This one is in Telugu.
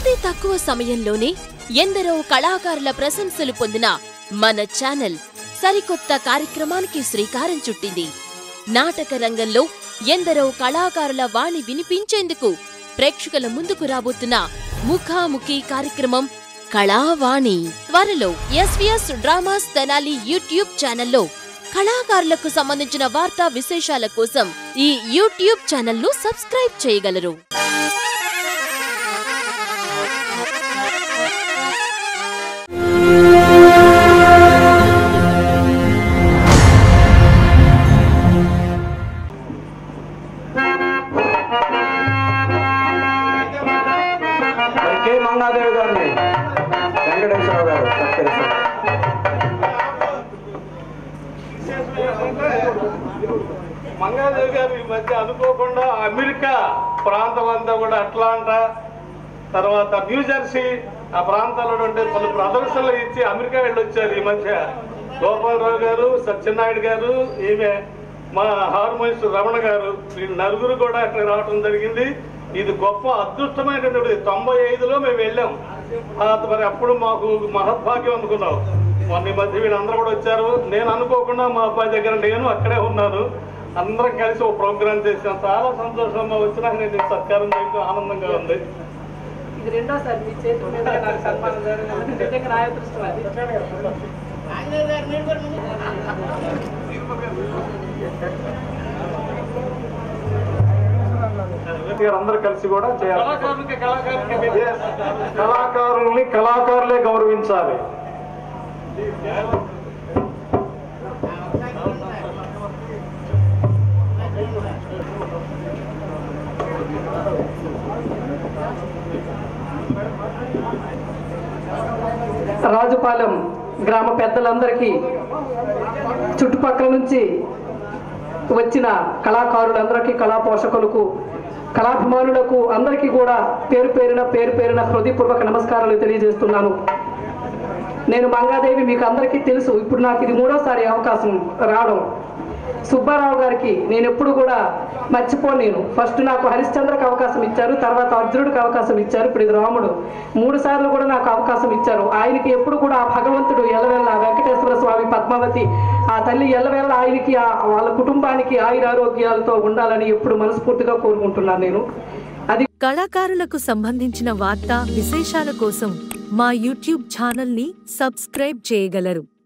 అతి తక్కువ సమయంలోనే ఎందరో కళాకారుల ప్రశంసలు పొందిన మన ఛానల్ సరికొత్త కార్యక్రమానికి శ్రీకారం చుట్టింది నాటక రంగంలో ఎందరో కళాకారుల వాణి వినిపించేందుకు ప్రేక్షకుల ముందుకు రాబోతున్న ముఖాముఖి కార్యక్రమం కళావాణి త్వరలో ఎస్వీఎస్ డ్రామాస్ తెనాలి యూట్యూబ్ ఛానల్లో కళాకారులకు సంబంధించిన వార్తా విశేషాల కోసం ఈ యూట్యూబ్ ఛానల్ను సబ్స్క్రైబ్ చేయగలరు మరి కె మంగాదేవి గారిని వెంకటేశ్వరరావు గారు సత్కరిస్తారు మంగాదేవి గారు ఈ మధ్య అనుకోకుండా అమెరికా ప్రాంతం అంతా కూడా అట్లాంటా తర్వాత న్యూజెర్సీ ఆ ప్రాంతాల్లో ఉండే పలు ప్రదర్శనలు ఇచ్చి అమెరికా వెళ్ళొచ్చారు ఈ మధ్య గోపాలరావు గారు సత్యనాయుడు గారు ఈమె మా హార్మోనిస్ట్ రమణ గారు వీళ్ళు నలుగురు కూడా అక్కడ రావడం జరిగింది ఇది గొప్ప అదృష్టమైనటువంటి తొంభై ఐదులో మేము వెళ్ళాం ఆ మరి అప్పుడు మాకు మహద్భాగ్యం అనుకున్నాం మొన్న ఈ మధ్య వీళ్ళందరూ కూడా వచ్చారు నేను అనుకోకుండా మా అబ్బాయి దగ్గర నేను అక్కడే ఉన్నాను అందరం కలిసి ఒక ప్రోగ్రామ్ చేసాం చాలా సంతోషంగా వచ్చినాక నేను ఈ సత్కారం చేయడం ఆనందంగా ఉంది ఇది రెండోసారి మీ చేతి మీద నాకు సన్మానం జరిగింది నిజంగా నా అదృష్టం అది అందరూ కలిసి కూడా చేయాలి కళాకారులకి కళాకారులకి Yes. కళాకారుల్ని కళాకారులే గౌరవించాలి రాజుపాలెం గ్రామ పెద్దలందరికీ చుట్టుపక్కల నుంచి వచ్చిన కళాకారులందరికీ కళా పోషకులకు కళాభిమానులకు అందరికీ కూడా పేరు పేరున పేరు పేరున హృదయపూర్వక నమస్కారాలు తెలియజేస్తున్నాను నేను మంగాదేవి మీకు అందరికీ తెలుసు ఇప్పుడు నాకు ఇది మూడోసారి అవకాశం రావడం సుబ్బారావు గారికి నేను ఎప్పుడు కూడా మర్చిపోను నేను ఫస్ట్ నాకు హరిశ్చంద్రకి అవకాశం ఇచ్చారు తర్వాత అర్జునుడికి అవకాశం ఇచ్చారు ఇప్పుడు ఇది రాముడు మూడు సార్లు కూడా నాకు అవకాశం ఇచ్చారు ఆయనకి ఎప్పుడు కూడా ఆ భగవంతుడు ఎల్లవెల్ల వెంకటేశ్వర స్వామి పద్మావతి ఆ తల్లి ఎల్లవెల్ల ఆయనకి ఆ వాళ్ళ కుటుంబానికి ఆయురారోగ్యాలతో ఉండాలని ఎప్పుడు మనస్ఫూర్తిగా కోరుకుంటున్నాను నేను అది కళాకారులకు సంబంధించిన వార్తా విశేషాల కోసం మా యూట్యూబ్ ఛానల్ని సబ్స్క్రైబ్ చేయగలరు